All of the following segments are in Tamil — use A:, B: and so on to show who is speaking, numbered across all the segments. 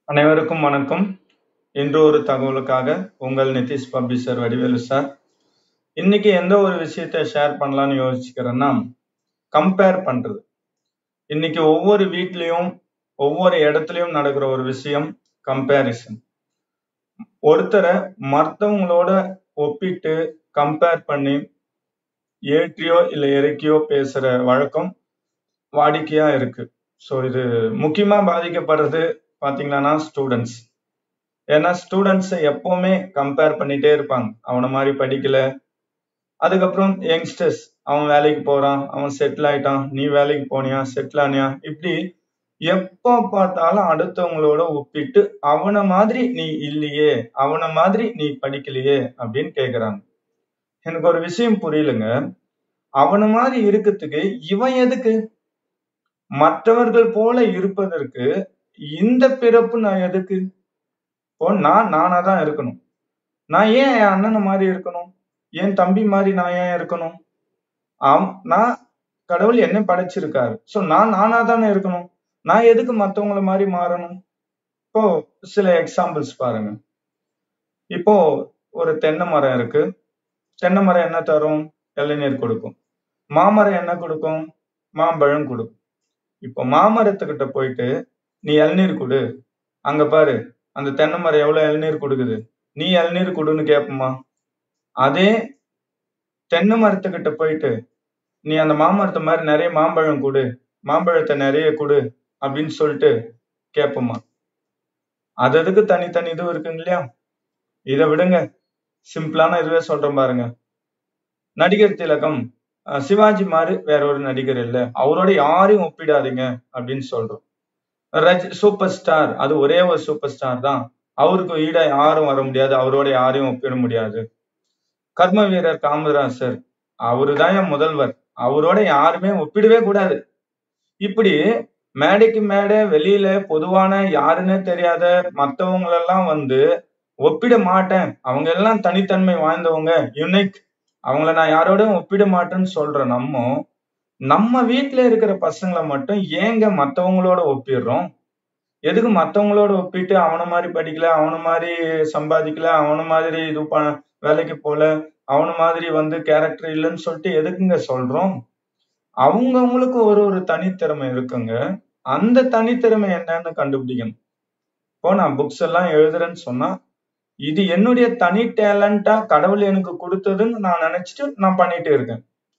A: அனைவருக்கும் வணக்கம் இன்று ஒரு தகவலுக்காக உங்கள் நிதிஷ் பப்ளிஷர் வடிவேலு சார் இன்னைக்கு எந்த ஒரு விஷயத்த ஷேர் பண்ணலாம்னு யோசிக்கிறேன்னா கம்பேர் பண்றது இன்னைக்கு ஒவ்வொரு வீட்லயும் ஒவ்வொரு இடத்துலயும் நடக்கிற ஒரு விஷயம் கம்பேரிசன் ஒருத்தரை மற்றவங்களோட ஒப்பிட்டு கம்பேர் பண்ணி ஏற்றியோ இல்லை இறக்கியோ பேசுற வழக்கம் வாடிக்கையா இருக்கு ஸோ இது முக்கியமா பாதிக்கப்படுறது பாத்தீங்கன்னா ஸ்டூடெண்ட்ஸ் ஏன்னா ஸ்டூடெண்ட்ஸை எப்பவுமே கம்பேர் பண்ணிட்டே இருப்பாங்க அவனை மாதிரி படிக்கல அதுக்கப்புறம் யங்ஸ்டர்ஸ் அவன் வேலைக்கு போறான் அவன் செட்டில் ஆயிட்டான் நீ வேலைக்கு போனியா செட்டில் ஆனியா இப்படி எப்போ பார்த்தாலும் அடுத்தவங்களோட ஒப்பிட்டு அவனை மாதிரி நீ இல்லையே அவனை மாதிரி நீ படிக்கலையே அப்படின்னு கேக்குறாங்க எனக்கு ஒரு விஷயம் புரியலங்க அவன மாதிரி இருக்கிறதுக்கு இவன் எதுக்கு மற்றவர்கள் போல இருப்பதற்கு இந்த பிறப்பு நான் எதுக்கு இப்போ நான் நானா தான் இருக்கணும் நான் ஏன் என் அண்ணனை மாதிரி இருக்கணும் என் தம்பி மாதிரி நான் ஏன் இருக்கணும் ஆம் நான் கடவுள் என்ன படைச்சிருக்காரு சோ நான் நானா தானே இருக்கணும் நான் எதுக்கு மத்தவங்கள மாதிரி மாறணும் இப்போ சில எக்ஸாம்பிள்ஸ் பாருங்க இப்போ ஒரு தென்னை மரம் இருக்கு தென்னை மரம் என்ன தரும் இளநீர் கொடுக்கும் மாமரம் என்ன கொடுக்கும் மாம்பழம் கொடுக்கும் இப்போ மாமரத்துக்கிட்ட போயிட்டு நீ இளநீர் கொடு அங்க பாரு அந்த தென்னை மரம் எவ்வளவு இளநீர் கொடுக்குது நீ இளநீர் கொடுன்னு கேட்போமா அதே தென்னை மரத்துக்கிட்ட போயிட்டு நீ அந்த மாமரத்தை மாதிரி நிறைய மாம்பழம் கொடு மாம்பழத்தை நிறைய கொடு அப்படின்னு சொல்லிட்டு கேட்போமா அது அதுக்கு தனித்தனி இது இருக்குங்க இல்லையா இதை விடுங்க சிம்பிளான இதுவே சொல்றேன் பாருங்க நடிகர் திலகம் அஹ் சிவாஜி மாதிரி வேற ஒரு நடிகர் இல்ல அவரோட யாரையும் ஒப்பிடாதீங்க அப்படின்னு சொல்றோம் ரஜ் சூப்பர் ஸ்டார் அது ஒரே ஒரு சூப்பர் ஸ்டார் தான் அவருக்கு ஈடா யாரும் வர முடியாது அவரோட யாரையும் ஒப்பிட முடியாது கர்ம வீரர் காமராசர் அவரு தான் என் முதல்வர் அவரோட யாருமே ஒப்பிடவே கூடாது இப்படி மேடைக்கு மேடை வெளியில பொதுவான யாருன்னே தெரியாத மத்தவங்களெல்லாம் வந்து ஒப்பிட மாட்டேன் அவங்க எல்லாம் தனித்தன்மை வாய்ந்தவங்க யுனிக் அவங்கள நான் யாரோடையும் ஒப்பிட மாட்டேன்னு சொல்ற நம்ம நம்ம வீட்ல இருக்கிற பசங்களை மட்டும் ஏங்க மத்தவங்களோட ஒப்பிடுறோம் எதுக்கு மத்தவங்களோட ஒப்பிட்டு அவன மாதிரி படிக்கல அவன மாதிரி சம்பாதிக்கல அவன மாதிரி இது பண்ண வேலைக்கு போல அவன மாதிரி வந்து கேரக்டர் இல்லைன்னு சொல்லிட்டு எதுக்குங்க சொல்றோம் அவங்கவுங்களுக்கு ஒரு ஒரு தனித்திறமை இருக்குங்க அந்த தனித்திறமை என்னன்னு கண்டுபிடிக்கணும் இப்போ நான் புக்ஸ் எல்லாம் எழுதுறேன்னு சொன்னா இது என்னுடைய தனி டேலண்டா கடவுள் எனக்கு கொடுத்ததுன்னு நான் நினைச்சிட்டு நான் பண்ணிட்டு இருக்கேன்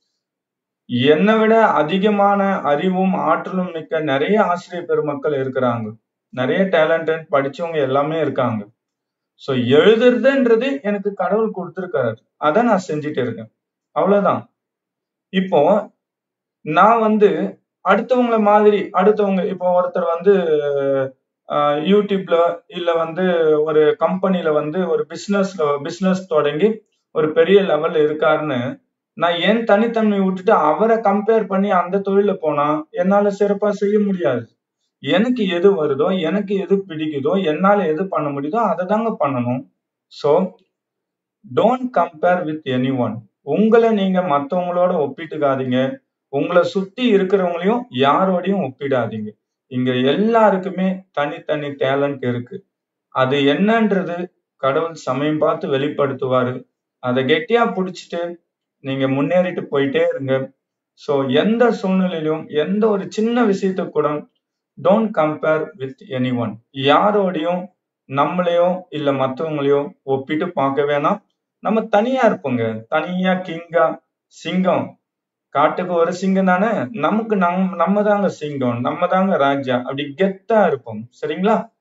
A: என்னை விட அதிகமான அறிவும் ஆற்றலும் மிக்க நிறைய ஆசிரியர் பெருமக்கள் இருக்கிறாங்க நிறைய டேலண்டட் படிச்சவங்க எல்லாமே இருக்காங்க சோ எழுதுறதுன்றது எனக்கு கடவுள் கொடுத்திருக்காரு அதை நான் செஞ்சுட்டு இருக்கேன் அவ்வளவுதான் இப்போ நான் வந்து அடுத்தவங்கள மாதிரி அடுத்தவங்க இப்போ ஒருத்தர் வந்து ஆஹ் யூடியூப்ல இல்ல வந்து ஒரு கம்பெனில வந்து ஒரு பிசினஸ்ல பிசினஸ் தொடங்கி ஒரு பெரிய லெவல்ல இருக்காருன்னு நான் என் தனித்தன்மை விட்டுட்டு அவரை கம்பேர் பண்ணி அந்த தொழில போனா என்னால சிறப்பா செய்ய முடியாது எனக்கு எது வருதோ எனக்கு எது பிடிக்குதோ என்னால எது பண்ண முடியுதோ அதை தாங்க பண்ணணும் so don't compare with anyone உங்களை நீங்க மத்தவங்களோட ஒப்பிட்டுக்காதீங்க உங்களை சுத்தி இருக்கிறவங்களையும் யாரோடையும் ஒப்பிடாதீங்க இங்க எல்லாருக்குமே தனித்தனி டேலண்ட் இருக்கு அது என்னன்றது கடவுள் சமயம் பார்த்து வெளிப்படுத்துவாரு அதை கெட்டியா புடிச்சிட்டு நீங்க முன்னேறிட்டு போயிட்டே இருங்க சோ எந்த சூழ்நிலையிலும் எந்த ஒரு சின்ன விஷயத்த கூட don't compare with anyone யாரோடையும் நம்மளையோ இல்ல மத்தவங்களையோ ஒப்பிட்டு பார்க்க வேணாம் நம்ம தனியா இருப்போங்க தனியா கிங்கா சிங்கம் காட்டுக்கு ஒரு சிங்கம் தானே நமக்கு நம் நம்ம தாங்க சிங்கம் நம்ம தாங்க ராஜா அப்படி கெத்தா இருப்போம் சரிங்களா